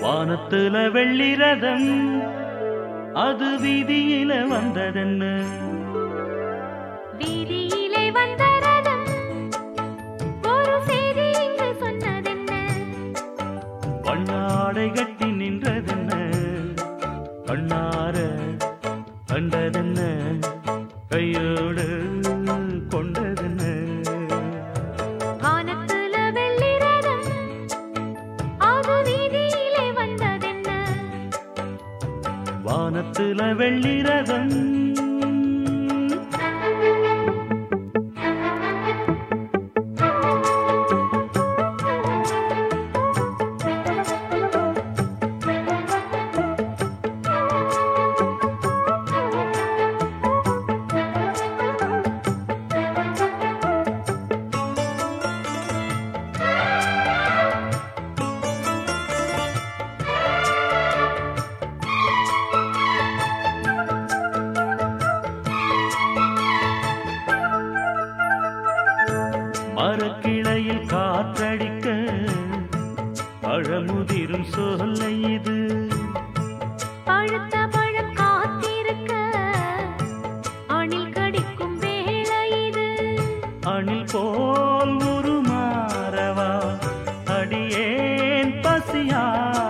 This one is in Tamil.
வானத்துல வெள்ளிரதம் அது வீதியில வந்ததென்ன வீதியிலே வந்த ரதம் ஒரு செய்தி இங்கு சொன்னதென்ன பண்ணாடை கட்டி நின்றதென்ன கண்ணார கண்டதென்ன கையோடு கொண்டதென்ன வானத்துல வெள்ளி ரதம் அது வீதியிலே வந்ததென்ன வானத்துல வெள்ளிரதம் மரக்கிளையில் காற்றடிக்க பழமுதிரும் சொல்லை இது பழுத்த பழம் காத்திருக்க அணில் கடிக்கும் வேளை இது அணில் போல் ஒரு மாறவா அடியேன் பசியா